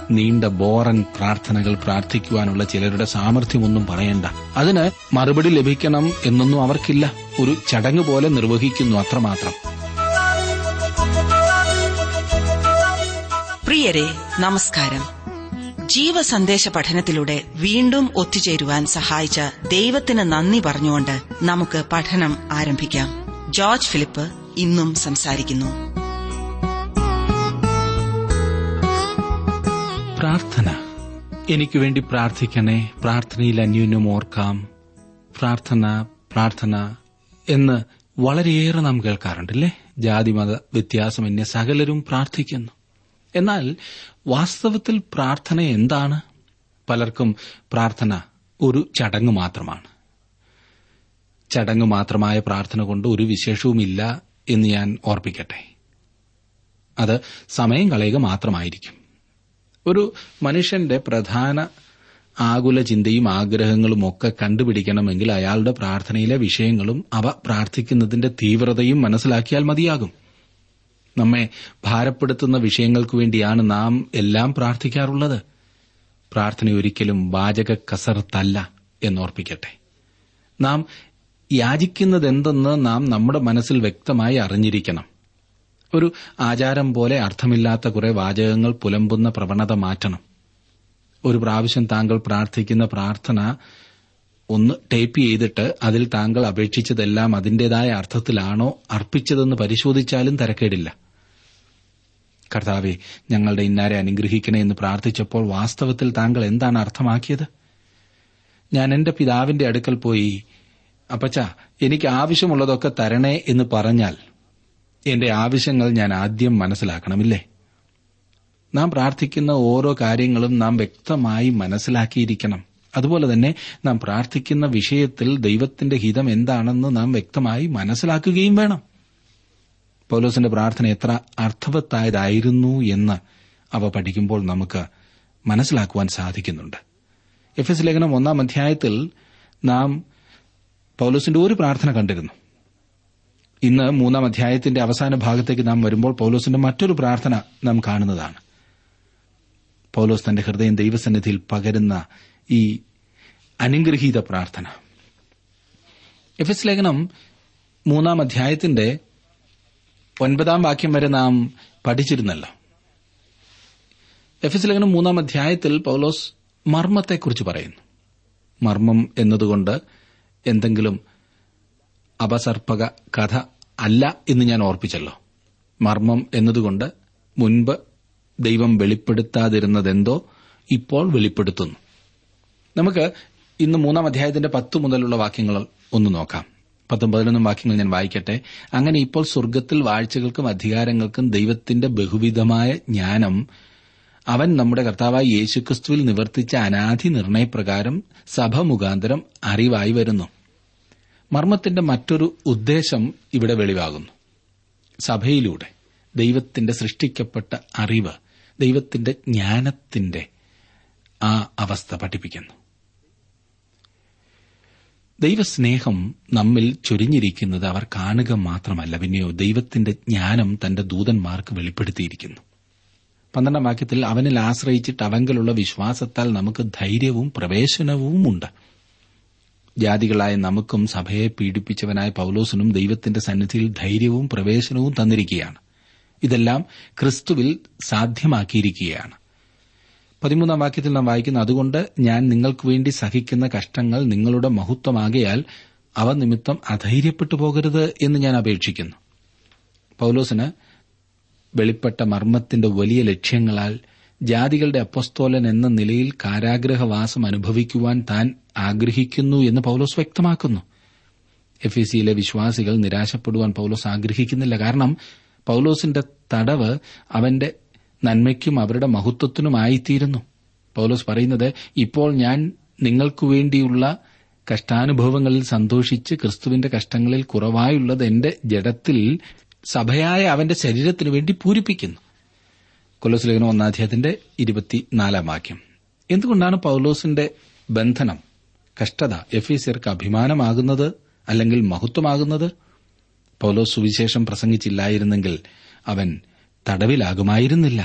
നീണ്ട ബോറൻ പ്രാർത്ഥനകൾ പ്രാർത്ഥിക്കുവാനുള്ള ചിലരുടെ സാമർഥ്യമൊന്നും പറയണ്ട അതിന് മറുപടി ലഭിക്കണം എന്നൊന്നും അവർക്കില്ല ഒരു ചടങ്ങ് പോലെ നിർവഹിക്കുന്നു അത്രമാത്രം പ്രിയരെ നമസ്കാരം ജീവസന്ദേശ പഠനത്തിലൂടെ വീണ്ടും ഒത്തുചേരുവാൻ സഹായിച്ച ദൈവത്തിന് നന്ദി പറഞ്ഞുകൊണ്ട് നമുക്ക് പഠനം ആരംഭിക്കാം ജോർജ് ഫിലിപ്പ് ഇന്നും സംസാരിക്കുന്നു പ്രാർത്ഥന എനിക്ക് വേണ്ടി പ്രാർത്ഥിക്കണേ പ്രാർത്ഥനയിൽ അന്യോന്യം ഓർക്കാം പ്രാർത്ഥന പ്രാർത്ഥന എന്ന് വളരെയേറെ നാം കേൾക്കാറുണ്ടല്ലേ ജാതിമത വ്യത്യാസമന്യേ സകലരും പ്രാർത്ഥിക്കുന്നു എന്നാൽ വാസ്തവത്തിൽ പ്രാർത്ഥന എന്താണ് പലർക്കും പ്രാർത്ഥന ഒരു ചടങ്ങ് മാത്രമാണ് ചടങ്ങ് മാത്രമായ പ്രാർത്ഥന കൊണ്ട് ഒരു വിശേഷവുമില്ല എന്ന് ഞാൻ ഓർപ്പിക്കട്ടെ അത് സമയം കളയുക മാത്രമായിരിക്കും ഒരു മനുഷ്യന്റെ പ്രധാന ആകുല ചിന്തയും ആഗ്രഹങ്ങളും ഒക്കെ കണ്ടുപിടിക്കണമെങ്കിൽ അയാളുടെ പ്രാർത്ഥനയിലെ വിഷയങ്ങളും അവ പ്രാർത്ഥിക്കുന്നതിന്റെ തീവ്രതയും മനസ്സിലാക്കിയാൽ മതിയാകും നമ്മെ ഭാരപ്പെടുത്തുന്ന വിഷയങ്ങൾക്ക് വേണ്ടിയാണ് നാം എല്ലാം പ്രാർത്ഥിക്കാറുള്ളത് പ്രാർത്ഥന ഒരിക്കലും വാചക കസർത്തല്ല എന്നോർപ്പിക്കട്ടെ നാം യാചിക്കുന്നതെന്തെന്ന് നാം നമ്മുടെ മനസ്സിൽ വ്യക്തമായി അറിഞ്ഞിരിക്കണം ഒരു ആചാരം പോലെ അർത്ഥമില്ലാത്ത കുറെ വാചകങ്ങൾ പുലമ്പുന്ന പ്രവണത മാറ്റണം ഒരു പ്രാവശ്യം താങ്കൾ പ്രാർത്ഥിക്കുന്ന പ്രാർത്ഥന ഒന്ന് ടൈപ്പ് ചെയ്തിട്ട് അതിൽ താങ്കൾ അപേക്ഷിച്ചതെല്ലാം അതിന്റേതായ അർത്ഥത്തിലാണോ അർപ്പിച്ചതെന്ന് പരിശോധിച്ചാലും തരക്കേടില്ല കർത്താവെ ഞങ്ങളുടെ ഇന്നാരെ അനുഗ്രഹിക്കണേ എന്ന് പ്രാർത്ഥിച്ചപ്പോൾ വാസ്തവത്തിൽ താങ്കൾ എന്താണ് അർത്ഥമാക്കിയത് ഞാൻ എന്റെ പിതാവിന്റെ അടുക്കൽ പോയി അപ്പച്ച എനിക്ക് ആവശ്യമുള്ളതൊക്കെ തരണേ എന്ന് പറഞ്ഞാൽ എന്റെ ആവശ്യങ്ങൾ ഞാൻ ആദ്യം മനസ്സിലാക്കണമില്ലേ നാം പ്രാർത്ഥിക്കുന്ന ഓരോ കാര്യങ്ങളും നാം വ്യക്തമായി മനസ്സിലാക്കിയിരിക്കണം അതുപോലെ തന്നെ നാം പ്രാർത്ഥിക്കുന്ന വിഷയത്തിൽ ദൈവത്തിന്റെ ഹിതം എന്താണെന്ന് നാം വ്യക്തമായി മനസ്സിലാക്കുകയും വേണം പൗലോസിന്റെ പ്രാർത്ഥന എത്ര അർത്ഥവത്തായതായിരുന്നു എന്ന് അവ പഠിക്കുമ്പോൾ നമുക്ക് മനസ്സിലാക്കുവാൻ സാധിക്കുന്നുണ്ട് എഫ് എസ് ലേഖനം ഒന്നാം അധ്യായത്തിൽ നാം പൗലോസിന്റെ ഒരു പ്രാർത്ഥന കണ്ടിരുന്നു ഇന്ന് മൂന്നാം അധ്യായത്തിന്റെ അവസാന ഭാഗത്തേക്ക് നാം വരുമ്പോൾ പൗലോസിന്റെ മറ്റൊരു പ്രാർത്ഥന നാം കാണുന്നതാണ് പൗലോസ് തന്റെ ഹൃദയം ദൈവസന്നിധിയിൽ പകരുന്ന ഈ അനുഗ്രഹീത പ്രാർത്ഥന എഫ് എസ് ലേഖനം മൂന്നാം അധ്യായത്തിന്റെ ഒൻപതാം വാക്യം വരെ നാം പഠിച്ചിരുന്നല്ലോ എഫ് എസ് ലേഖനം മൂന്നാം അധ്യായത്തിൽ പൗലോസ് മർമ്മത്തെക്കുറിച്ച് പറയുന്നു മർമ്മം എന്നതുകൊണ്ട് എന്തെങ്കിലും അപസർപ്പക കഥ അല്ല എന്ന് ഞാൻ ഓർപ്പിച്ചല്ലോ മർമ്മം എന്നതുകൊണ്ട് മുൻപ് ദൈവം വെളിപ്പെടുത്താതിരുന്നതെന്തോ ഇപ്പോൾ വെളിപ്പെടുത്തുന്നു നമുക്ക് ഇന്ന് മൂന്നാം അധ്യായത്തിന്റെ പത്ത് മുതലുള്ള വാക്യങ്ങൾ ഒന്ന് നോക്കാം പത്തും പതിനൊന്നും വാക്യങ്ങൾ ഞാൻ വായിക്കട്ടെ അങ്ങനെ ഇപ്പോൾ സ്വർഗത്തിൽ വാഴ്ചകൾക്കും അധികാരങ്ങൾക്കും ദൈവത്തിന്റെ ബഹുവിധമായ ജ്ഞാനം അവൻ നമ്മുടെ കർത്താവായ യേശുക്രിസ്തുവിൽ നിവർത്തിച്ച അനാധി നിർണയപ്രകാരം സഭ മുഖാന്തരം അറിവായി വരുന്നു മർമ്മത്തിന്റെ മറ്റൊരു ഉദ്ദേശം ഇവിടെ വെളിവാകുന്നു സഭയിലൂടെ ദൈവത്തിന്റെ സൃഷ്ടിക്കപ്പെട്ട അറിവ് ദൈവത്തിന്റെ ജ്ഞാനത്തിന്റെ ആ അവസ്ഥ പഠിപ്പിക്കുന്നു ദൈവസ്നേഹം നമ്മിൽ ചൊരിഞ്ഞിരിക്കുന്നത് അവർ കാണുക മാത്രമല്ല പിന്നെയോ ദൈവത്തിന്റെ ജ്ഞാനം തന്റെ ദൂതന്മാർക്ക് വെളിപ്പെടുത്തിയിരിക്കുന്നു പന്ത്രണ്ടാം വാക്യത്തിൽ അവനിൽ ആശ്രയിച്ചിട്ട് അവങ്കിലുള്ള വിശ്വാസത്താൽ നമുക്ക് ധൈര്യവും പ്രവേശനവുമുണ്ട് ജാതികളായ നമുക്കും സഭയെ പീഡിപ്പിച്ചവനായ പൌലോസിനും ദൈവത്തിന്റെ സന്നിധിയിൽ ധൈര്യവും പ്രവേശനവും തന്നിരിക്കുകയാണ് ഇതെല്ലാം ക്രിസ്തുവിൽ സാധ്യമാക്കിയിരിക്കുകയാണ് പതിമൂന്നാം വാക്യത്തിൽ നാം വായിക്കുന്ന അതുകൊണ്ട് ഞാൻ നിങ്ങൾക്ക് വേണ്ടി സഹിക്കുന്ന കഷ്ടങ്ങൾ നിങ്ങളുടെ മഹത്വമാകയാൽ അവ നിമിത്തം അധൈര്യപ്പെട്ടു പോകരുത് എന്ന് ഞാൻ അപേക്ഷിക്കുന്നു പൌലോസിന് വെളിപ്പെട്ട മർമ്മത്തിന്റെ വലിയ ലക്ഷ്യങ്ങളാൽ ജാതികളുടെ അപ്പസ്തോലൻ എന്ന നിലയിൽ കാരാഗ്രഹവാസം അനുഭവിക്കുവാൻ താൻ ആഗ്രഹിക്കുന്നു എന്ന് പൌലോസ് വ്യക്തമാക്കുന്നു എഫ് എ സിയിലെ വിശ്വാസികൾ നിരാശപ്പെടുവാൻ പൌലോസ് ആഗ്രഹിക്കുന്നില്ല കാരണം പൌലോസിന്റെ തടവ് അവന്റെ നന്മയ്ക്കും അവരുടെ മഹത്വത്തിനുമായിത്തീരുന്നു പൌലോസ് പറയുന്നത് ഇപ്പോൾ ഞാൻ നിങ്ങൾക്കു വേണ്ടിയുള്ള കഷ്ടാനുഭവങ്ങളിൽ സന്തോഷിച്ച് ക്രിസ്തുവിന്റെ കഷ്ടങ്ങളിൽ കുറവായുള്ളത് എന്റെ ജഡത്തിൽ സഭയായ അവന്റെ ശരീരത്തിനു വേണ്ടി പൂരിപ്പിക്കുന്നു കൊലോസ് ലേഖനം ഒന്നാധ്യായത്തിന്റെ ഇരുപത്തിനാലാം വാക്യം എന്തുകൊണ്ടാണ് പൌലോസിന്റെ ബന്ധനം കഷ്ടത എഫീസിയർക്ക് അഭിമാനമാകുന്നത് അല്ലെങ്കിൽ മഹത്വമാകുന്നത് പൌലോസ് സുവിശേഷം പ്രസംഗിച്ചില്ലായിരുന്നെങ്കിൽ അവൻ തടവിലാകുമായിരുന്നില്ല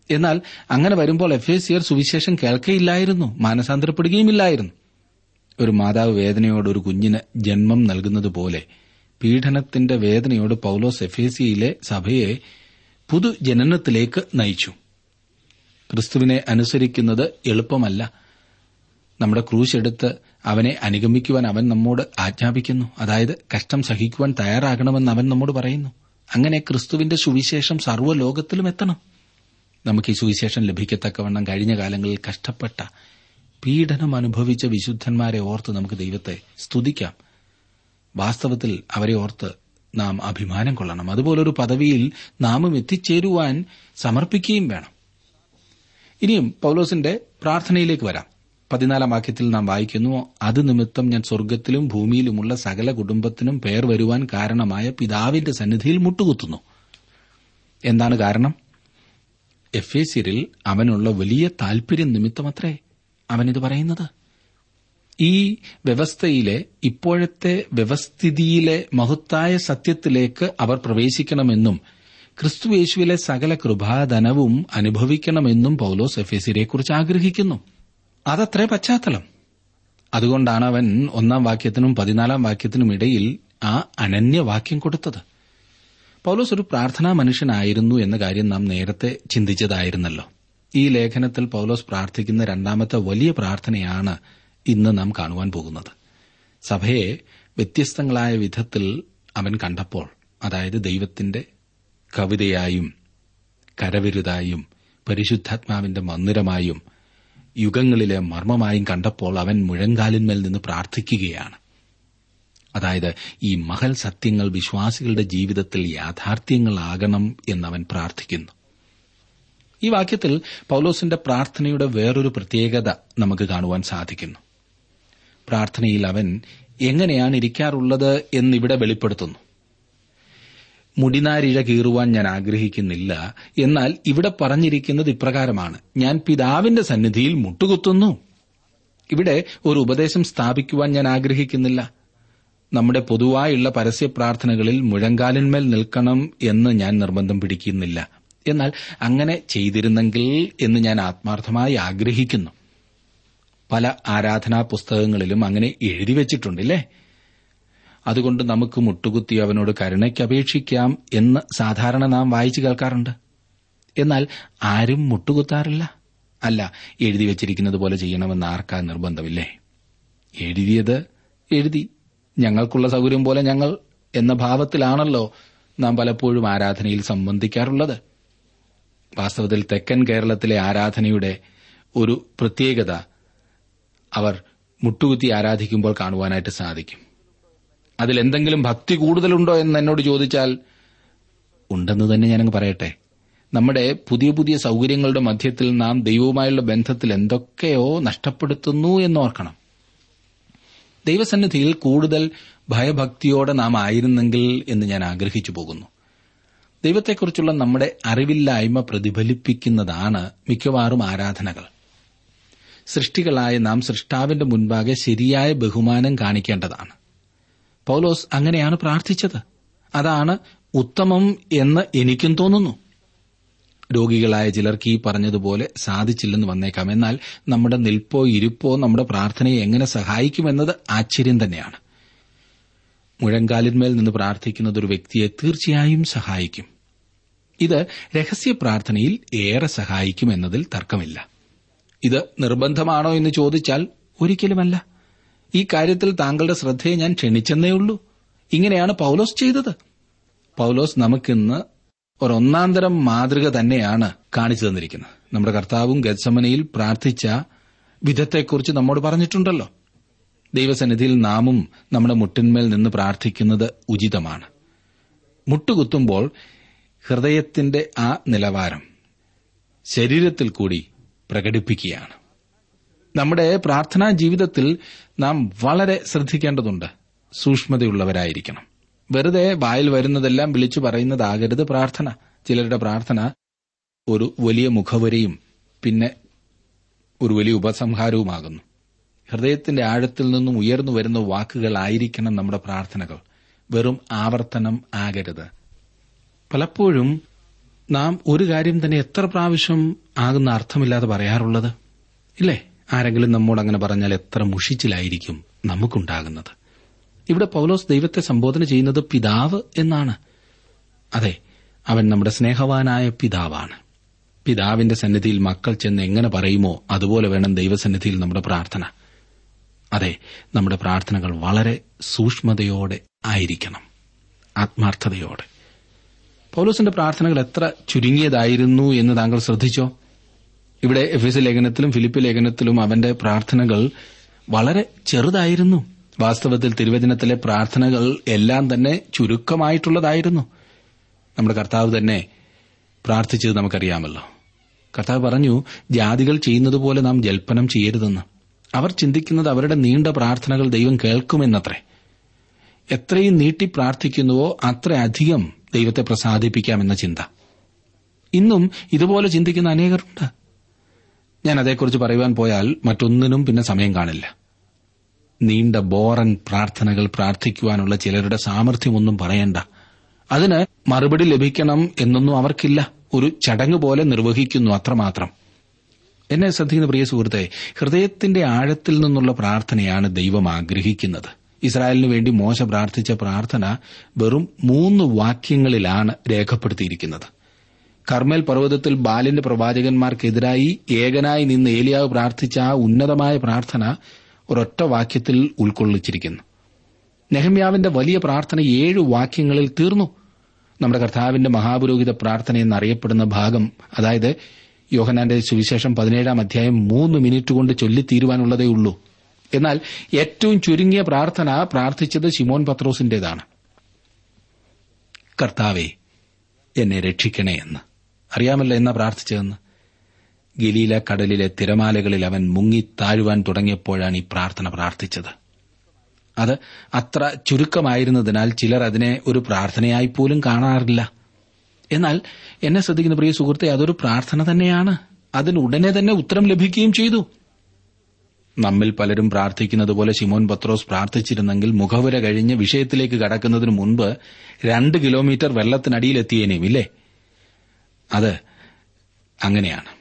എന്നാൽ അങ്ങനെ വരുമ്പോൾ എഫ് എ സുവിശേഷം കേൾക്കയില്ലായിരുന്നു മാനസാന്തരപ്പെടുകയുമില്ലായിരുന്നു ഒരു മാതാവ് വേദനയോട് ഒരു കുഞ്ഞിന് ജന്മം നൽകുന്നത് പോലെ പീഡനത്തിന്റെ വേദനയോട് പൌലോസ് എഫേസിയയിലെ സഭയെ പുതുജനനത്തിലേക്ക് നയിച്ചു ക്രിസ്തുവിനെ അനുസരിക്കുന്നത് എളുപ്പമല്ല നമ്മുടെ ക്രൂശ് എടുത്ത് അവനെ അനുഗമിക്കുവാൻ അവൻ നമ്മോട് ആജ്ഞാപിക്കുന്നു അതായത് കഷ്ടം സഹിക്കുവാൻ തയ്യാറാകണമെന്ന് അവൻ നമ്മോട് പറയുന്നു അങ്ങനെ ക്രിസ്തുവിന്റെ സുവിശേഷം സർവ്വലോകത്തിലും എത്തണം നമുക്ക് ഈ സുവിശേഷം ലഭിക്കത്തക്കവണ്ണം കഴിഞ്ഞ കാലങ്ങളിൽ കഷ്ടപ്പെട്ട പീഡനം അനുഭവിച്ച വിശുദ്ധന്മാരെ ഓർത്ത് നമുക്ക് ദൈവത്തെ സ്തുതിക്കാം വാസ്തവത്തിൽ അവരെ ഓർത്ത് നാം അഭിമാനം കൊള്ളണം അതുപോലൊരു പദവിയിൽ നാമും എത്തിച്ചേരുവാൻ സമർപ്പിക്കുകയും വേണം ഇനിയും പൌലോസിന്റെ പ്രാർത്ഥനയിലേക്ക് വരാം പതിനാലാം വാക്യത്തിൽ നാം വായിക്കുന്നു അത് നിമിത്തം ഞാൻ സ്വർഗത്തിലും ഭൂമിയിലുമുള്ള സകല കുടുംബത്തിനും പേർ വരുവാൻ കാരണമായ പിതാവിന്റെ സന്നിധിയിൽ മുട്ടുകുത്തുന്നു എന്താണ് കാരണം എഫേസിരിൽ അവനുള്ള വലിയ താൽപര്യം നിമിത്തമത്രേ അവനിത് പറയുന്നത് ഈ വ്യവസ്ഥയിലെ ഇപ്പോഴത്തെ വ്യവസ്ഥിതിയിലെ മഹത്തായ സത്യത്തിലേക്ക് അവർ പ്രവേശിക്കണമെന്നും ക്രിസ്തുയേശുവിലെ സകല കൃപാധനവും അനുഭവിക്കണമെന്നും പൌലോസ് എഫേസിരെക്കുറിച്ച് ആഗ്രഹിക്കുന്നു അതത്രേ പശ്ചാത്തലം അതുകൊണ്ടാണ് അവൻ ഒന്നാം വാക്യത്തിനും പതിനാലാം വാക്യത്തിനും ഇടയിൽ ആ അനന്യവാക്യം കൊടുത്തത് പൌലോസ് ഒരു പ്രാർത്ഥനാ മനുഷ്യനായിരുന്നു എന്ന കാര്യം നാം നേരത്തെ ചിന്തിച്ചതായിരുന്നല്ലോ ഈ ലേഖനത്തിൽ പൌലോസ് പ്രാർത്ഥിക്കുന്ന രണ്ടാമത്തെ വലിയ പ്രാർത്ഥനയാണ് ഇന്ന് നാം കാണുവാൻ പോകുന്നത് സഭയെ വ്യത്യസ്തങ്ങളായ വിധത്തിൽ അവൻ കണ്ടപ്പോൾ അതായത് ദൈവത്തിന്റെ കവിതയായും കരവിരുതായും പരിശുദ്ധാത്മാവിന്റെ മന്ദിരമായും യുഗങ്ങളിലെ മർമ്മമായും കണ്ടപ്പോൾ അവൻ മുഴങ്കാലിന്മേൽ നിന്ന് പ്രാർത്ഥിക്കുകയാണ് അതായത് ഈ മഹൽ സത്യങ്ങൾ വിശ്വാസികളുടെ ജീവിതത്തിൽ യാഥാർത്ഥ്യങ്ങളാകണം എന്നവൻ പ്രാർത്ഥിക്കുന്നു ഈ വാക്യത്തിൽ പൌലോസിന്റെ പ്രാർത്ഥനയുടെ വേറൊരു പ്രത്യേകത നമുക്ക് കാണുവാൻ സാധിക്കുന്നു പ്രാർത്ഥനയിൽ അവൻ എങ്ങനെയാണ് ഇരിക്കാറുള്ളത് എന്നിവിടെ വെളിപ്പെടുത്തുന്നു മുടിനാരിഴ കീറുവാൻ ഞാൻ ആഗ്രഹിക്കുന്നില്ല എന്നാൽ ഇവിടെ പറഞ്ഞിരിക്കുന്നത് ഇപ്രകാരമാണ് ഞാൻ പിതാവിന്റെ സന്നിധിയിൽ മുട്ടുകുത്തുന്നു ഇവിടെ ഒരു ഉപദേശം സ്ഥാപിക്കുവാൻ ഞാൻ ആഗ്രഹിക്കുന്നില്ല നമ്മുടെ പൊതുവായുള്ള പരസ്യ പ്രാർത്ഥനകളിൽ മുഴങ്കാലിന്മേൽ നിൽക്കണം എന്ന് ഞാൻ നിർബന്ധം പിടിക്കുന്നില്ല എന്നാൽ അങ്ങനെ ചെയ്തിരുന്നെങ്കിൽ എന്ന് ഞാൻ ആത്മാർത്ഥമായി ആഗ്രഹിക്കുന്നു പല ആരാധനാ പുസ്തകങ്ങളിലും അങ്ങനെ എഴുതി വച്ചിട്ടുണ്ടല്ലേ അതുകൊണ്ട് നമുക്ക് മുട്ടുകുത്തി അവനോട് കരുണയ്ക്ക് അപേക്ഷിക്കാം എന്ന് സാധാരണ നാം വായിച്ചു കേൾക്കാറുണ്ട് എന്നാൽ ആരും മുട്ടുകുത്താറില്ല അല്ല എഴുതി വച്ചിരിക്കുന്നത് പോലെ ചെയ്യണമെന്ന് ആർക്കാ നിർബന്ധമില്ലേ എഴുതിയത് എഴുതി ഞങ്ങൾക്കുള്ള സൗകര്യം പോലെ ഞങ്ങൾ എന്ന ഭാവത്തിലാണല്ലോ നാം പലപ്പോഴും ആരാധനയിൽ സംബന്ധിക്കാറുള്ളത് വാസ്തവത്തിൽ തെക്കൻ കേരളത്തിലെ ആരാധനയുടെ ഒരു പ്രത്യേകത അവർ മുട്ടുകുത്തി ആരാധിക്കുമ്പോൾ കാണുവാനായിട്ട് സാധിക്കും അതിലെന്തെങ്കിലും ഭക്തി കൂടുതലുണ്ടോ എന്ന് എന്നോട് ചോദിച്ചാൽ ഉണ്ടെന്ന് തന്നെ ഞാനങ്ങ് പറയട്ടെ നമ്മുടെ പുതിയ പുതിയ സൗകര്യങ്ങളുടെ മധ്യത്തിൽ നാം ദൈവവുമായുള്ള ബന്ധത്തിൽ എന്തൊക്കെയോ നഷ്ടപ്പെടുത്തുന്നു എന്നോർക്കണം ദൈവസന്നിധിയിൽ കൂടുതൽ ഭയഭക്തിയോടെ നാം ആയിരുന്നെങ്കിൽ എന്ന് ഞാൻ ആഗ്രഹിച്ചു പോകുന്നു ദൈവത്തെക്കുറിച്ചുള്ള നമ്മുടെ അറിവില്ലായ്മ പ്രതിഫലിപ്പിക്കുന്നതാണ് മിക്കവാറും ആരാധനകൾ സൃഷ്ടികളായ നാം സൃഷ്ടാവിന്റെ മുൻപാകെ ശരിയായ ബഹുമാനം കാണിക്കേണ്ടതാണ് പൌലോസ് അങ്ങനെയാണ് പ്രാർത്ഥിച്ചത് അതാണ് ഉത്തമം എന്ന് എനിക്കും തോന്നുന്നു രോഗികളായ ചിലർക്ക് ഈ പറഞ്ഞതുപോലെ സാധിച്ചില്ലെന്ന് വന്നേക്കാം എന്നാൽ നമ്മുടെ നിൽപ്പോ ഇരിപ്പോ നമ്മുടെ പ്രാർത്ഥനയെ എങ്ങനെ സഹായിക്കുമെന്നത് ആശ്ചര്യം തന്നെയാണ് മുഴങ്കാലിന്മേൽ നിന്ന് പ്രാർത്ഥിക്കുന്നത് ഒരു വ്യക്തിയെ തീർച്ചയായും സഹായിക്കും ഇത് രഹസ്യ പ്രാർത്ഥനയിൽ ഏറെ സഹായിക്കും എന്നതിൽ തർക്കമില്ല ഇത് നിർബന്ധമാണോ എന്ന് ചോദിച്ചാൽ ഒരിക്കലുമല്ല ഈ കാര്യത്തിൽ താങ്കളുടെ ശ്രദ്ധയെ ഞാൻ ക്ഷണിച്ചെന്നേയുള്ളൂ ഇങ്ങനെയാണ് പൌലോസ് ചെയ്തത് പൌലോസ് നമുക്കിന്ന് ഒരൊന്നാന്തരം മാതൃക തന്നെയാണ് കാണിച്ചു തന്നിരിക്കുന്നത് നമ്മുടെ കർത്താവും ഗത്സമനയിൽ പ്രാർത്ഥിച്ച വിധത്തെക്കുറിച്ച് നമ്മോട് പറഞ്ഞിട്ടുണ്ടല്ലോ ദൈവസന്നിധിയിൽ നാമും നമ്മുടെ മുട്ടിന്മേൽ നിന്ന് പ്രാർത്ഥിക്കുന്നത് ഉചിതമാണ് മുട്ടുകുത്തുമ്പോൾ ഹൃദയത്തിന്റെ ആ നിലവാരം ശരീരത്തിൽ കൂടി പ്രകടിപ്പിക്കുകയാണ് നമ്മുടെ പ്രാർത്ഥനാ ജീവിതത്തിൽ നാം വളരെ ശ്രദ്ധിക്കേണ്ടതുണ്ട് സൂക്ഷ്മതയുള്ളവരായിരിക്കണം വെറുതെ വായിൽ വരുന്നതെല്ലാം വിളിച്ചു പറയുന്നതാകരുത് പ്രാർത്ഥന ചിലരുടെ പ്രാർത്ഥന ഒരു വലിയ മുഖവരിയും പിന്നെ ഒരു വലിയ ഉപസംഹാരവുമാകുന്നു ഹൃദയത്തിന്റെ ആഴത്തിൽ നിന്നും ഉയർന്നു വരുന്ന വാക്കുകളായിരിക്കണം നമ്മുടെ പ്രാർത്ഥനകൾ വെറും ആവർത്തനം ആകരുത് പലപ്പോഴും നാം ഒരു കാര്യം തന്നെ എത്ര പ്രാവശ്യം ആകുന്ന അർത്ഥമില്ലാതെ പറയാറുള്ളത് ഇല്ലേ ആരെങ്കിലും നമ്മോട് അങ്ങനെ പറഞ്ഞാൽ എത്ര മുഷിച്ചിലായിരിക്കും നമുക്കുണ്ടാകുന്നത് ഇവിടെ പൗലോസ് ദൈവത്തെ സംബോധന ചെയ്യുന്നത് പിതാവ് എന്നാണ് അതെ അവൻ നമ്മുടെ സ്നേഹവാനായ പിതാവാണ് പിതാവിന്റെ സന്നിധിയിൽ മക്കൾ ചെന്ന് എങ്ങനെ പറയുമോ അതുപോലെ വേണം ദൈവസന്നിധിയിൽ നമ്മുടെ പ്രാർത്ഥന അതെ നമ്മുടെ പ്രാർത്ഥനകൾ വളരെ സൂക്ഷ്മതയോടെ ആയിരിക്കണം ആത്മാർത്ഥതയോടെ പൗലോസിന്റെ പ്രാർത്ഥനകൾ എത്ര ചുരുങ്ങിയതായിരുന്നു എന്ന് താങ്കൾ ശ്രദ്ധിച്ചോ ഇവിടെ എഫ് എസ് ലേഖനത്തിലും ഫിലിപ്പ് ലേഖനത്തിലും അവന്റെ പ്രാർത്ഥനകൾ വളരെ ചെറുതായിരുന്നു വാസ്തവത്തിൽ തിരുവചനത്തിലെ പ്രാർത്ഥനകൾ എല്ലാം തന്നെ ചുരുക്കമായിട്ടുള്ളതായിരുന്നു നമ്മുടെ കർത്താവ് തന്നെ പ്രാർത്ഥിച്ചത് നമുക്കറിയാമല്ലോ കർത്താവ് പറഞ്ഞു ജാതികൾ ചെയ്യുന്നത് പോലെ നാം ജൽപ്പനം ചെയ്യരുതെന്ന് അവർ ചിന്തിക്കുന്നത് അവരുടെ നീണ്ട പ്രാർത്ഥനകൾ ദൈവം കേൾക്കുമെന്നത്രേ എത്രയും നീട്ടി പ്രാർത്ഥിക്കുന്നുവോ അത്ര അധികം ദൈവത്തെ പ്രസാദിപ്പിക്കാമെന്ന ചിന്ത ഇന്നും ഇതുപോലെ ചിന്തിക്കുന്ന അനേകരുണ്ട് ഞാൻ അതേക്കുറിച്ച് പറയുവാൻ പോയാൽ മറ്റൊന്നിനും പിന്നെ സമയം കാണില്ല നീണ്ട ബോറൻ പ്രാർത്ഥനകൾ പ്രാർത്ഥിക്കുവാനുള്ള ചിലരുടെ സാമർഥ്യമൊന്നും പറയണ്ട അതിന് മറുപടി ലഭിക്കണം എന്നൊന്നും അവർക്കില്ല ഒരു ചടങ്ങ് പോലെ നിർവഹിക്കുന്നു അത്രമാത്രം എന്നെ ശ്രദ്ധിക്കുന്ന പ്രിയ സുഹൃത്തെ ഹൃദയത്തിന്റെ ആഴത്തിൽ നിന്നുള്ള പ്രാർത്ഥനയാണ് ദൈവം ആഗ്രഹിക്കുന്നത് ഇസ്രായേലിനു വേണ്ടി മോശ പ്രാർത്ഥിച്ച പ്രാർത്ഥന വെറും മൂന്ന് വാക്യങ്ങളിലാണ് രേഖപ്പെടുത്തിയിരിക്കുന്നത് കർമ്മേൽ പർവ്വതത്തിൽ ബാലിന്റെ പ്രവാചകന്മാർക്കെതിരായി ഏകനായി നിന്ന് ഏലിയാവ് പ്രാർത്ഥിച്ച ആ ഉന്നതമായ പ്രാർത്ഥന ഒരൊറ്റ വാക്യത്തിൽ ഉൾക്കൊള്ളിച്ചിരിക്കുന്നു നെഹമ്യാവിന്റെ വലിയ പ്രാർത്ഥന ഏഴ് വാക്യങ്ങളിൽ തീർന്നു നമ്മുടെ കർത്താവിന്റെ മഹാപുരോഹിത പ്രാർത്ഥന എന്നറിയപ്പെടുന്ന ഭാഗം അതായത് യോഹനാന്റെ സുവിശേഷം പതിനേഴാം അധ്യായം മൂന്ന് മിനിറ്റ് കൊണ്ട് ചൊല്ലിത്തീരുവാനുള്ളതേ ഉള്ളൂ എന്നാൽ ഏറ്റവും ചുരുങ്ങിയ പ്രാർത്ഥന പ്രാർത്ഥിച്ചത് ശിമോൻ പത്രോസിന്റേതാണ് കർത്താവെ എന്നെ രക്ഷിക്കണേ എന്ന് അറിയാമല്ലോ എന്നാ പ്രാർത്ഥിച്ചതെന്ന് ഗലീല കടലിലെ തിരമാലകളിൽ അവൻ മുങ്ങി താഴുവാൻ തുടങ്ങിയപ്പോഴാണ് ഈ പ്രാർത്ഥന പ്രാർത്ഥിച്ചത് അത് അത്ര ചുരുക്കമായിരുന്നതിനാൽ ചിലർ അതിനെ ഒരു പ്രാർത്ഥനയായി പോലും കാണാറില്ല എന്നാൽ എന്നെ ശ്രദ്ധിക്കുന്ന പ്രിയ സുഹൃത്തെ അതൊരു പ്രാർത്ഥന തന്നെയാണ് അതിന് ഉടനെ തന്നെ ഉത്തരം ലഭിക്കുകയും ചെയ്തു നമ്മിൽ പലരും പ്രാർത്ഥിക്കുന്നത് പോലെ ശിമോൻ പത്രോസ് പ്രാർത്ഥിച്ചിരുന്നെങ്കിൽ മുഖവുര കഴിഞ്ഞ് വിഷയത്തിലേക്ക് കടക്കുന്നതിന് മുൻപ് രണ്ട് കിലോമീറ്റർ വെള്ളത്തിനടിയിലെത്തിയേനേയും ഇല്ലേ അത് അങ്ങനെയാണ്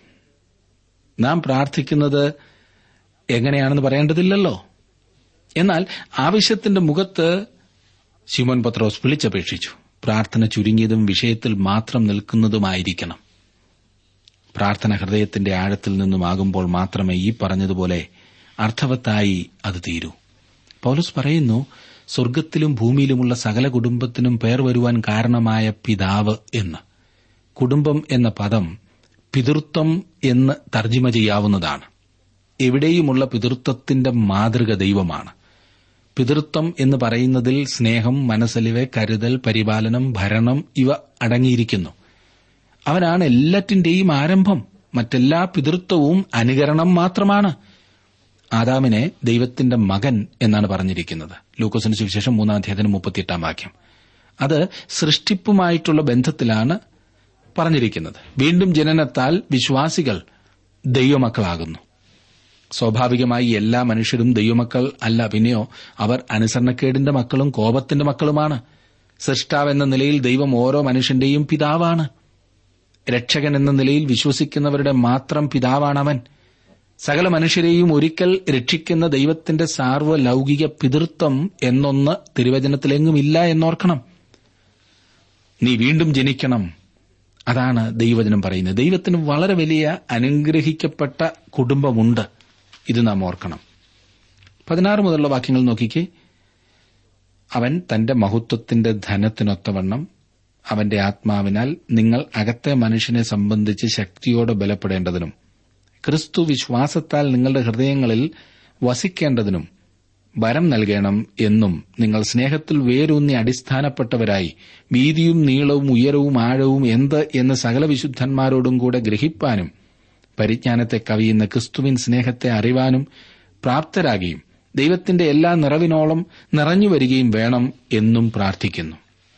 നാം പ്രാർത്ഥിക്കുന്നത് എങ്ങനെയാണെന്ന് പറയേണ്ടതില്ലല്ലോ എന്നാൽ ആവശ്യത്തിന്റെ മുഖത്ത് ശിമോൻ പത്രോസ് വിളിച്ചപേക്ഷിച്ചു പ്രാർത്ഥന ചുരുങ്ങിയതും വിഷയത്തിൽ മാത്രം നിൽക്കുന്നതുമായിരിക്കണം പ്രാർത്ഥന ഹൃദയത്തിന്റെ ആഴത്തിൽ നിന്നുമാകുമ്പോൾ മാത്രമേ ഈ പറഞ്ഞതുപോലെ അർത്ഥവത്തായി അത് തീരൂ പൗലസ് പറയുന്നു സ്വർഗത്തിലും ഭൂമിയിലുമുള്ള സകല കുടുംബത്തിനും പേർ വരുവാൻ കാരണമായ പിതാവ് എന്ന് കുടുംബം എന്ന പദം പിതൃത്വം എന്ന് തർജിമ ചെയ്യാവുന്നതാണ് എവിടെയുമുള്ള പിതൃത്വത്തിന്റെ മാതൃക ദൈവമാണ് പിതൃത്വം എന്ന് പറയുന്നതിൽ സ്നേഹം മനസ്സലിവ് കരുതൽ പരിപാലനം ഭരണം ഇവ അടങ്ങിയിരിക്കുന്നു അവനാണ് എല്ലാറ്റിന്റെയും ആരംഭം മറ്റെല്ലാ പിതൃത്വവും അനുകരണം മാത്രമാണ് ആദാമിനെ ദൈവത്തിന്റെ മകൻ എന്നാണ് പറഞ്ഞിരിക്കുന്നത് ലൂക്കോസിന് സുവിശേഷം മൂന്നാം അധ്യായത്തിന് മുപ്പത്തിയെട്ടാം വാക്യം അത് സൃഷ്ടിപ്പുമായിട്ടുള്ള ബന്ധത്തിലാണ് പറഞ്ഞിരിക്കുന്നത് വീണ്ടും ജനനത്താൽ വിശ്വാസികൾ ദൈവമക്കളാകുന്നു സ്വാഭാവികമായി എല്ലാ മനുഷ്യരും ദൈവമക്കൾ അല്ല പിന്നെയോ അവർ അനുസരണക്കേടിന്റെ മക്കളും കോപത്തിന്റെ മക്കളുമാണ് സൃഷ്ടാവെന്ന നിലയിൽ ദൈവം ഓരോ മനുഷ്യന്റെയും പിതാവാണ് രക്ഷകൻ എന്ന നിലയിൽ വിശ്വസിക്കുന്നവരുടെ മാത്രം പിതാവാണവൻ സകല മനുഷ്യരെയും ഒരിക്കൽ രക്ഷിക്കുന്ന ദൈവത്തിന്റെ സാർവലൗകിക പിതൃത്വം എന്നൊന്ന് തിരുവചനത്തിലെങ്ങുമില്ല എന്നോർക്കണം നീ വീണ്ടും ജനിക്കണം അതാണ് ദൈവവചനം പറയുന്നത് ദൈവത്തിന് വളരെ വലിയ അനുഗ്രഹിക്കപ്പെട്ട കുടുംബമുണ്ട് ഇത് നാം ഓർക്കണം പതിനാറ് മുതലുള്ള വാക്യങ്ങൾ നോക്കിക്കേ അവൻ തന്റെ മഹത്വത്തിന്റെ ധനത്തിനൊത്തവണ്ണം അവന്റെ ആത്മാവിനാൽ നിങ്ങൾ അകത്തെ മനുഷ്യനെ സംബന്ധിച്ച് ശക്തിയോടെ ബലപ്പെടേണ്ടതിനും ക്രിസ്തു വിശ്വാസത്താൽ നിങ്ങളുടെ ഹൃദയങ്ങളിൽ വസിക്കേണ്ടതിനും വരം നൽകണം എന്നും നിങ്ങൾ സ്നേഹത്തിൽ വേരൂന്നി അടിസ്ഥാനപ്പെട്ടവരായി വീതിയും നീളവും ഉയരവും ആഴവും എന്ത് എന്ന് സകല വിശുദ്ധന്മാരോടും കൂടെ ഗ്രഹിപ്പാനും പരിജ്ഞാനത്തെ കവിയുന്ന ക്രിസ്തുവിൻ സ്നേഹത്തെ അറിവാനും പ്രാപ്തരാകുകയും ദൈവത്തിന്റെ എല്ലാ നിറവിനോളം നിറഞ്ഞുവരികയും വേണം എന്നും പ്രാർത്ഥിക്കുന്നു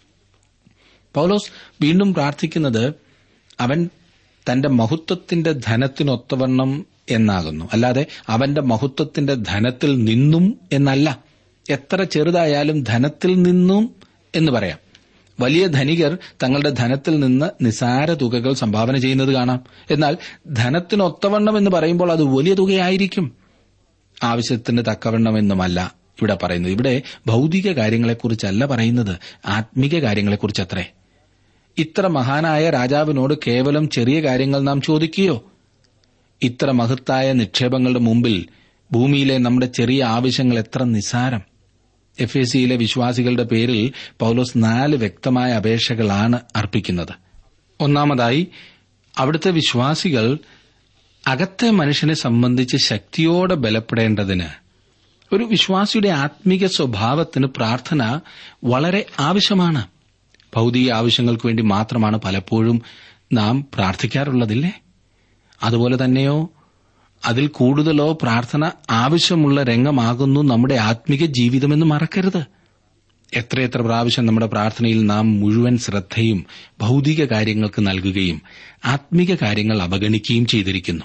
പൗലോസ് വീണ്ടും പ്രാർത്ഥിക്കുന്നത് അവൻ തന്റെ മഹത്വത്തിന്റെ ധനത്തിനൊത്തവണ്ണം എന്നാകുന്നു അല്ലാതെ അവന്റെ മഹത്വത്തിന്റെ ധനത്തിൽ നിന്നും എന്നല്ല എത്ര ചെറുതായാലും ധനത്തിൽ നിന്നും എന്ന് പറയാം വലിയ ധനികർ തങ്ങളുടെ ധനത്തിൽ നിന്ന് നിസാര തുകകൾ സംഭാവന ചെയ്യുന്നത് കാണാം എന്നാൽ ധനത്തിനൊത്തവണ്ണം എന്ന് പറയുമ്പോൾ അത് വലിയ തുകയായിരിക്കും ആവശ്യത്തിന് തക്കവണ്ണമെന്നുമല്ല ഇവിടെ പറയുന്നത് ഇവിടെ ഭൗതിക കാര്യങ്ങളെക്കുറിച്ചല്ല പറയുന്നത് ആത്മീക കാര്യങ്ങളെക്കുറിച്ചത്രേ ഇത്ര മഹാനായ രാജാവിനോട് കേവലം ചെറിയ കാര്യങ്ങൾ നാം ചോദിക്കുകയോ ഇത്ര മഹത്തായ നിക്ഷേപങ്ങളുടെ മുമ്പിൽ ഭൂമിയിലെ നമ്മുടെ ചെറിയ ആവശ്യങ്ങൾ എത്ര നിസാരം എഫ് എ സിയിലെ വിശ്വാസികളുടെ പേരിൽ പൌലോസ് നാല് വ്യക്തമായ അപേക്ഷകളാണ് അർപ്പിക്കുന്നത് ഒന്നാമതായി അവിടുത്തെ വിശ്വാസികൾ അകത്തെ മനുഷ്യനെ സംബന്ധിച്ച് ശക്തിയോടെ ബലപ്പെടേണ്ടതിന് ഒരു വിശ്വാസിയുടെ ആത്മീക സ്വഭാവത്തിന് പ്രാർത്ഥന വളരെ ആവശ്യമാണ് ഭൗതിക ആവശ്യങ്ങൾക്ക് വേണ്ടി മാത്രമാണ് പലപ്പോഴും നാം പ്രാർത്ഥിക്കാറുള്ളതില്ലേ അതുപോലെ തന്നെയോ അതിൽ കൂടുതലോ പ്രാർത്ഥന ആവശ്യമുള്ള രംഗമാകുന്നു നമ്മുടെ ആത്മീക ജീവിതമെന്ന് മറക്കരുത് എത്രയെത്ര പ്രാവശ്യം നമ്മുടെ പ്രാർത്ഥനയിൽ നാം മുഴുവൻ ശ്രദ്ധയും ഭൗതിക കാര്യങ്ങൾക്ക് നൽകുകയും ആത്മീക കാര്യങ്ങൾ അവഗണിക്കുകയും ചെയ്തിരിക്കുന്നു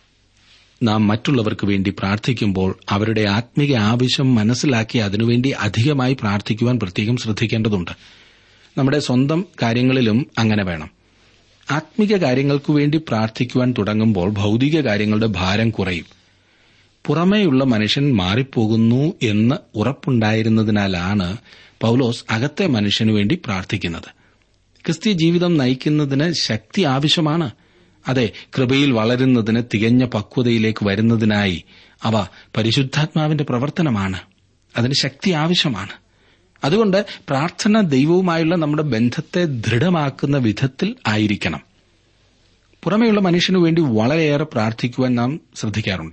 നാം മറ്റുള്ളവർക്ക് വേണ്ടി പ്രാർത്ഥിക്കുമ്പോൾ അവരുടെ ആത്മീക ആവശ്യം മനസ്സിലാക്കി അതിനുവേണ്ടി അധികമായി പ്രാർത്ഥിക്കുവാൻ പ്രത്യേകം ശ്രദ്ധിക്കേണ്ടതുണ്ട് നമ്മുടെ സ്വന്തം കാര്യങ്ങളിലും അങ്ങനെ വേണം ആത്മീക കാര്യങ്ങൾക്കു വേണ്ടി പ്രാർത്ഥിക്കുവാൻ തുടങ്ങുമ്പോൾ ഭൗതിക കാര്യങ്ങളുടെ ഭാരം കുറയും പുറമേയുള്ള മനുഷ്യൻ മാറിപ്പോകുന്നു എന്ന് ഉറപ്പുണ്ടായിരുന്നതിനാലാണ് പൌലോസ് അകത്തെ മനുഷ്യനു വേണ്ടി പ്രാർത്ഥിക്കുന്നത് ക്രിസ്ത്യ ജീവിതം നയിക്കുന്നതിന് ശക്തി ആവശ്യമാണ് അതെ കൃപയിൽ വളരുന്നതിന് തികഞ്ഞ പക്വതയിലേക്ക് വരുന്നതിനായി അവ പരിശുദ്ധാത്മാവിന്റെ പ്രവർത്തനമാണ് അതിന് ശക്തി ആവശ്യമാണ് അതുകൊണ്ട് പ്രാർത്ഥന ദൈവവുമായുള്ള നമ്മുടെ ബന്ധത്തെ ദൃഢമാക്കുന്ന വിധത്തിൽ ആയിരിക്കണം പുറമെയുള്ള മനുഷ്യനു വേണ്ടി വളരെയേറെ പ്രാർത്ഥിക്കുവാൻ നാം ശ്രദ്ധിക്കാറുണ്ട്